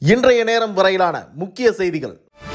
இன்றைய நேரம் வரையிலான முக்கிய செய்திகள்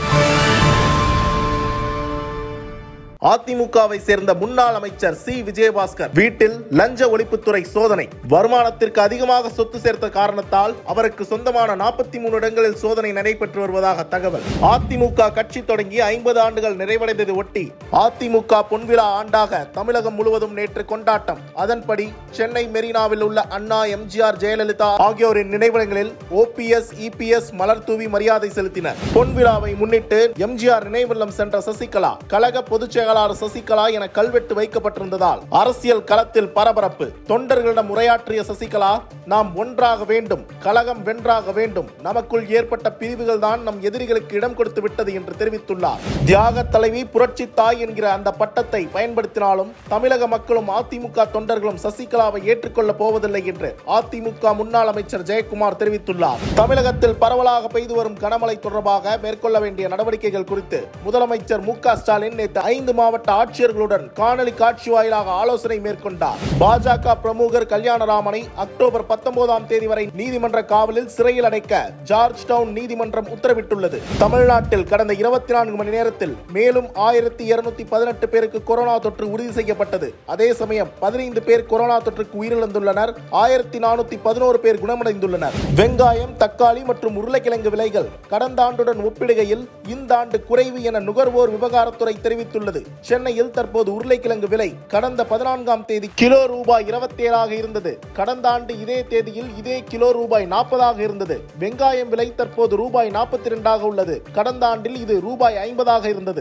அதிமுகவை சேர்ந்த முன்னாள் அமைச்சர் சி விஜயபாஸ்கர் வீட்டில் லஞ்ச ஒழிப்புத்துறை சோதனை வருமானத்திற்கு அதிகமாக சொத்து சேர்த்த காரணத்தால் அவருக்கு சொந்தமான நாற்பத்தி மூணு இடங்களில் சோதனை நடைபெற்று வருவதாக தகவல் அதிமுக கட்சி தொடங்கி ஐம்பது ஆண்டுகள் நிறைவடைந்ததை ஒட்டி அதிமுக பொன்விழா ஆண்டாக தமிழகம் முழுவதும் நேற்று கொண்டாட்டம் அதன்படி சென்னை மெரினாவில் உள்ள அண்ணா எம்ஜிஆர் ஜெயலலிதா ஆகியோரின் நினைவிடங்களில் ஓபிஎஸ் இபிஎஸ் மலர் தூவி மரியாதை செலுத்தினர் பொன்விழாவை முன்னிட்டு எம்ஜிஆர் நினைவில்லம் சென்ற சசிகலா கழக பொதுச் செயலாளர் சசிகலா என கல்வெட்டு வைக்கப்பட்டிருந்ததால் அரசியல் களத்தில் பரபரப்பு தொண்டர்களிடம் உரையாற்றிய சசிகலா நாம் ஒன்றாக வேண்டும் கழகம் வென்றாக வேண்டும் நமக்குள் ஏற்பட்ட பிரிவுகள் தான் நம் எதிரிகளுக்கு இடம் கொடுத்து விட்டது என்று தெரிவித்துள்ளார் தியாக தலைவி புரட்சி தாய் என்கிற அந்த பட்டத்தை பயன்படுத்தினாலும் தமிழக மக்களும் அதிமுக தொண்டர்களும் சசிகலாவை ஏற்றுக்கொள்ளப் போவதில்லை என்று அதிமுக முன்னாள் அமைச்சர் ஜெயக்குமார் தெரிவித்துள்ளார் தமிழகத்தில் பரவலாக பெய்து வரும் கனமழை தொடர்பாக மேற்கொள்ள வேண்டிய நடவடிக்கைகள் குறித்து முதலமைச்சர் மு க ஸ்டாலின் நேற்று ஐந்து மாவட்ட ஆட்சியர்களுடன் காணொலி காட்சி வாயிலாக ஆலோசனை மேற்கொண்டார் பாஜக பிரமுகர் கல்யாணராமனை அக்டோபர் பத்தொன்பதாம் தேதி வரை நீதிமன்ற காவலில் சிறையில் அடைக்க ஜார்ஜ் டவுன் நீதிமன்றம் உத்தரவிட்டுள்ளது தமிழ்நாட்டில் கடந்த இருபத்தி நான்கு மணி நேரத்தில் மேலும் ஆயிரத்தி இருநூத்தி பதினெட்டு பேருக்கு கொரோனா தொற்று உறுதி செய்யப்பட்டது அதே சமயம் பதினைந்து பேர் கொரோனா தொற்றுக்கு உயிரிழந்துள்ளனர் ஆயிரத்தி நானூத்தி பதினோரு பேர் குணமடைந்துள்ளனர் வெங்காயம் தக்காளி மற்றும் உருளைக்கிழங்கு விலைகள் கடந்த ஆண்டுடன் ஒப்பிடுகையில் இந்த ஆண்டு குறைவு என நுகர்வோர் விவகாரத்துறை தெரிவித்துள்ளது சென்னையில் தற்போது உருளைக்கிழங்கு விலை கடந்த பதினான்காம் தேதி கிலோ ரூபாய் இருபத்தி ஏழாக இருந்தது கடந்த ஆண்டு இதே தேதியில் இதே கிலோ ரூபாய் நாற்பதாக இருந்தது வெங்காயம் விலை தற்போது ரூபாய் நாற்பத்தி இரண்டாக உள்ளது கடந்த ஆண்டில் இது ரூபாய் ஐம்பதாக இருந்தது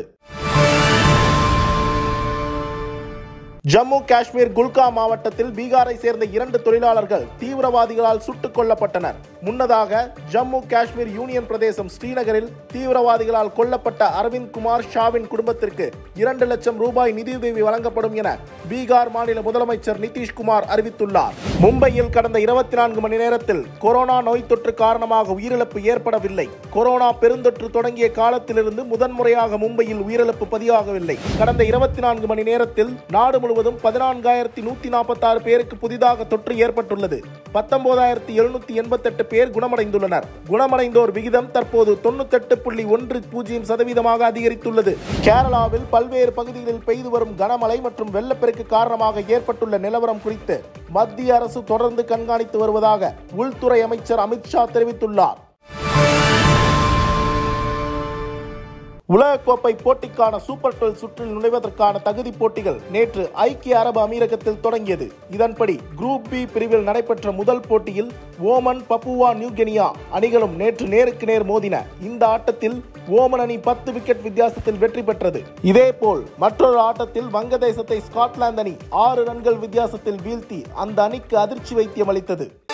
ஜம்மு காஷ்மீர் குல்கா மாவட்டத்தில் பீகாரை சேர்ந்த இரண்டு தொழிலாளர்கள் தீவிரவாதிகளால் சுட்டுக் கொல்லப்பட்டனர் முன்னதாக ஜம்மு காஷ்மீர் யூனியன் பிரதேசம் ஸ்ரீநகரில் தீவிரவாதிகளால் கொல்லப்பட்ட அரவிந்த் குமார் ஷாவின் குடும்பத்திற்கு இரண்டு லட்சம் ரூபாய் நிதியுதவி வழங்கப்படும் என பீகார் மாநில முதலமைச்சர் நிதிஷ்குமார் அறிவித்துள்ளார் மும்பையில் கடந்த இருபத்தி நான்கு மணி நேரத்தில் கொரோனா நோய் தொற்று காரணமாக உயிரிழப்பு ஏற்படவில்லை கொரோனா பெருந்தொற்று தொடங்கிய காலத்திலிருந்து முதன்முறையாக மும்பையில் உயிரிழப்பு பதிவாகவில்லை கடந்த இருபத்தி நான்கு மணி நேரத்தில் நாடு முழுவதும் பதினான்காயிரத்தி நூத்தி நாற்பத்தி ஆறு பேருக்கு புதிதாக தொற்று ஏற்பட்டுள்ளது பத்தொன்பதாயிரத்தி எழுநூத்தி எண்பத்தி எட்டு பேர் குணமடைந்துள்ளனர் குணமடைந்தோர் விகிதம் தற்போது தொண்ணூத்தெட்டு புள்ளி ஒன்று பூஜ்ஜியம் சதவீதமாக அதிகரித்துள்ளது கேரளாவில் பல்வேறு பகுதிகளில் பெய்து வரும் கனமழை மற்றும் வெள்ளப்பெருக்கு காரணமாக ஏற்பட்டுள்ள நிலவரம் குறித்து மத்திய அரசு தொடர்ந்து கண்காணித்து வருவதாக உள்துறை அமைச்சர் அமித்ஷா தெரிவித்துள்ளார் உலகக்கோப்பை போட்டிக்கான சூப்பர் டுவெல் சுற்றில் நுழைவதற்கான தகுதி போட்டிகள் நேற்று ஐக்கிய அரபு அமீரகத்தில் தொடங்கியது இதன்படி குரூப் பி பிரிவில் நடைபெற்ற முதல் போட்டியில் ஓமன் பப்புவா நியூகினியா அணிகளும் நேற்று நேருக்கு நேர் மோதின இந்த ஆட்டத்தில் ஓமன் அணி பத்து விக்கெட் வித்தியாசத்தில் வெற்றி பெற்றது இதேபோல் மற்றொரு ஆட்டத்தில் வங்கதேசத்தை ஸ்காட்லாந்து அணி ஆறு ரன்கள் வித்தியாசத்தில் வீழ்த்தி அந்த அணிக்கு அதிர்ச்சி வைத்தியம் அளித்தது